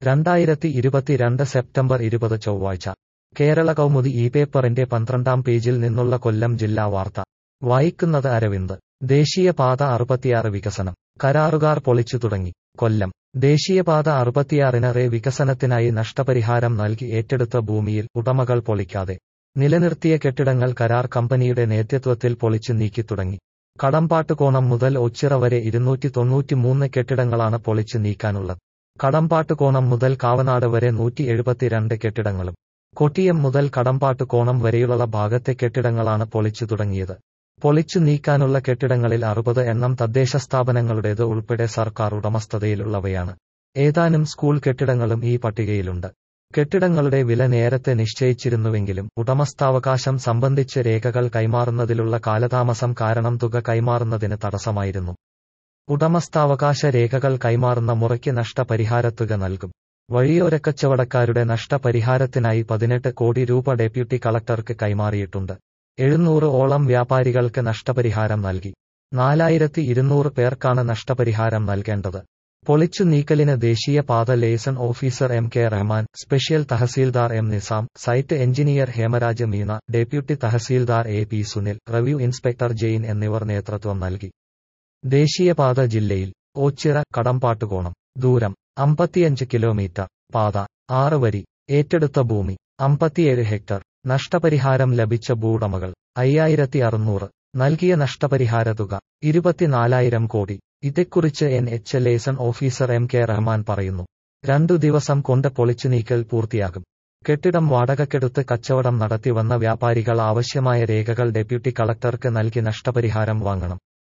രണ്ടായിരത്തി ഇരുപത്തിരണ്ട് സെപ്റ്റംബർ ഇരുപത് ചൊവ്വാഴ്ച കേരള കൗമുദി ഈ പേപ്പറിന്റെ പന്ത്രണ്ടാം പേജിൽ നിന്നുള്ള കൊല്ലം ജില്ലാ വാർത്ത വായിക്കുന്നത് അരവിന്ദ് ദേശീയപാത അറുപത്തിയാറ് വികസനം കരാറുകാർ പൊളിച്ചു തുടങ്ങി കൊല്ലം ദേശീയപാത അറുപത്തിയാറിന് റേ വികസനത്തിനായി നഷ്ടപരിഹാരം നൽകി ഏറ്റെടുത്ത ഭൂമിയിൽ ഉടമകൾ പൊളിക്കാതെ നിലനിർത്തിയ കെട്ടിടങ്ങൾ കരാർ കമ്പനിയുടെ നേതൃത്വത്തിൽ പൊളിച്ചു നീക്കി തുടങ്ങി കടമ്പാട്ടുകോണം മുതൽ ഒച്ചിറ വരെ ഇരുന്നൂറ്റി തൊണ്ണൂറ്റിമൂന്ന് കെട്ടിടങ്ങളാണ് പൊളിച്ചു നീക്കാനുള്ളത് കടമ്പാട്ടുകോണം മുതൽ കാവനാട് വരെ നൂറ്റി എഴുപത്തിരണ്ട് കെട്ടിടങ്ങളും കൊട്ടിയം മുതൽ കടമ്പാട്ടുകോണം വരെയുള്ള ഭാഗത്തെ കെട്ടിടങ്ങളാണ് പൊളിച്ചു തുടങ്ങിയത് പൊളിച്ചു നീക്കാനുള്ള കെട്ടിടങ്ങളിൽ അറുപത് എണ്ണം തദ്ദേശ സ്ഥാപനങ്ങളുടേത് ഉൾപ്പെടെ സർക്കാർ ഉടമസ്ഥതയിലുള്ളവയാണ് ഏതാനും സ്കൂൾ കെട്ടിടങ്ങളും ഈ പട്ടികയിലുണ്ട് കെട്ടിടങ്ങളുടെ വില നേരത്തെ നിശ്ചയിച്ചിരുന്നുവെങ്കിലും ഉടമസ്ഥാവകാശം സംബന്ധിച്ച് രേഖകൾ കൈമാറുന്നതിലുള്ള കാലതാമസം കാരണം തുക കൈമാറുന്നതിന് തടസ്സമായിരുന്നു ഉടമസ്ഥാവകാശ രേഖകൾ കൈമാറുന്ന മുറയ്ക്ക് നഷ്ടപരിഹാരത്തുക നൽകും വഴിയോരക്കച്ചവടക്കാരുടെ നഷ്ടപരിഹാരത്തിനായി പതിനെട്ട് കോടി രൂപ ഡെപ്യൂട്ടി കളക്ടർക്ക് കൈമാറിയിട്ടുണ്ട് എഴുന്നൂറ് ഓളം വ്യാപാരികൾക്ക് നഷ്ടപരിഹാരം നൽകി നാലായിരത്തി ഇരുന്നൂറ് പേർക്കാണ് നഷ്ടപരിഹാരം നൽകേണ്ടത് പൊളിച്ചു നീക്കലിന് ദേശീയ പാത liaison officer M K Rahman special tahsildar M Nizam site engineer Hemraj Meena deputy tahsildar A P Sunil revenue inspector Jain എന്നിവർ നേതൃത്വം നൽകി ദേശീയപാത ജില്ലയിൽ ഓച്ചിറ കടമ്പാട്ടുകോണം ദൂരം അമ്പത്തിയഞ്ച് കിലോമീറ്റർ പാത ആറ് വരി ഏറ്റെടുത്ത ഭൂമി അമ്പത്തിയേഴ് ഹെക്ടർ നഷ്ടപരിഹാരം ലഭിച്ച ഭൂവുടമകൾ അയ്യായിരത്തി അറുന്നൂറ് നൽകിയ നഷ്ടപരിഹാര തുക ഇരുപത്തിനാലായിരം കോടി ഇതേക്കുറിച്ച് N H liaison officer M K Rahman പറയുന്നു രണ്ടു ദിവസം കൊണ്ട് പൊളിച്ചു നീക്കൽ പൂർത്തിയാകും കെട്ടിടം വാടകക്കെടുത്ത് കച്ചവടം നടത്തി വന്ന വ്യാപാരികൾ ആവശ്യമായ രേഖകൾ ഡെപ്യൂട്ടി കളക്ടർക്ക് നൽകി നഷ്ടപരിഹാരം വാങ്ങണം